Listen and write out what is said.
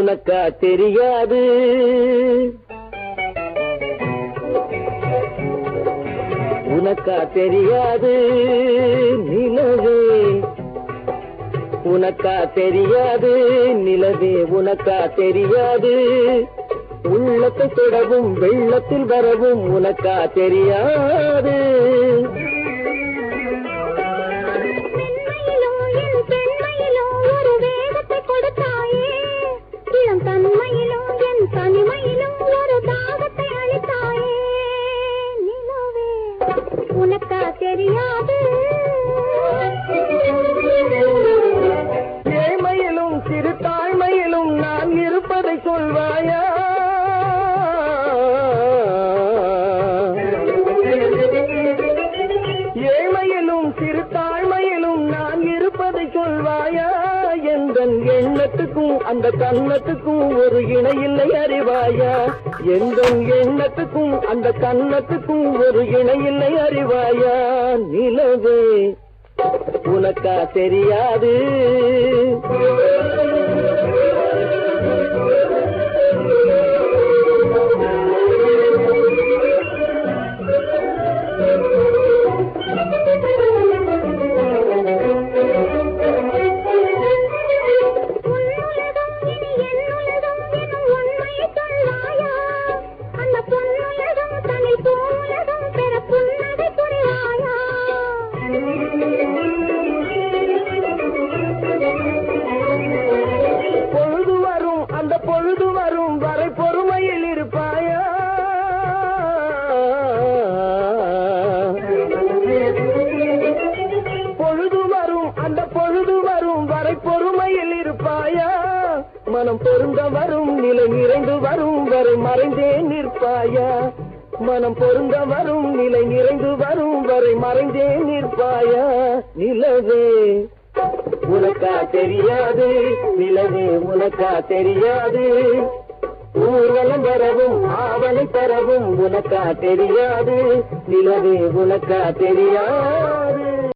உனக்கா தெரியாது உனக்கா தெரியாது நிலவே உனக்கா தெரியாது நிலவே உனக்கா தெரியாது உள்ளத்தை தொடவும் வெள்ளத்தில் வரவும் உனக்கா தெரியாது பெண்மையிலோ என் பெண்மையிலோ ஒரு வேகத்தை கொடுத்தாயே இளம் தன்மையிலோ என் தனிமையிலோ ஒரு தாகத்தை அளித்தாயே நிலவே உனக்கா தெரியாது ஏழ்மையிலும் சிறு தாழ்மையிலும் நான் இருப்பதை சொல்வாயா ஏழ்மையிலும் சிறு தாழ்மையிலும் நான் இருப்பதை சொல்வாயா எந்த எண்ணத்துக்கும் அந்த கன்னத்துக்கும் ஒரு இணையில்லை அறிவாயா எந்த எண்ணத்துக்கும் அந்த கன்னத்துக்கும் ஒரு இணையில்லை அறிவாயா நிலவே உனக்கா தெரியாது உன்னுலகம் இனி என்னுலகம் எனும் உண்மையை சொல்வாயா அந்த பொன்னுலகம் தனில் பூவுலகம் பெற புன்னகை புரிவாயா பொழுது வரும் அந்த பொழுது வரும் வரை பொறுமையில் இருப்பாயா பொழுது வரும் அந்த பொழுது வரும் வரை பொறுமையில் இருப்பாயா மனம் பொருந்த வரும் நிலை நிறைந்து வரும் வரை மறைந்தே நிற்பாயா மனம் பொருந்த வரும் நிலை நிறைந்து வரும் வரை மறைந்தே நிற்பாயா நிலவே உனக்கா தெரியாது நிலவே உனக்கா தெரியாது ஊர்வலம் வரவும் ஆவணை தரவும் உனக்கா தெரியாது நிலவே உனக்கா தெரியாது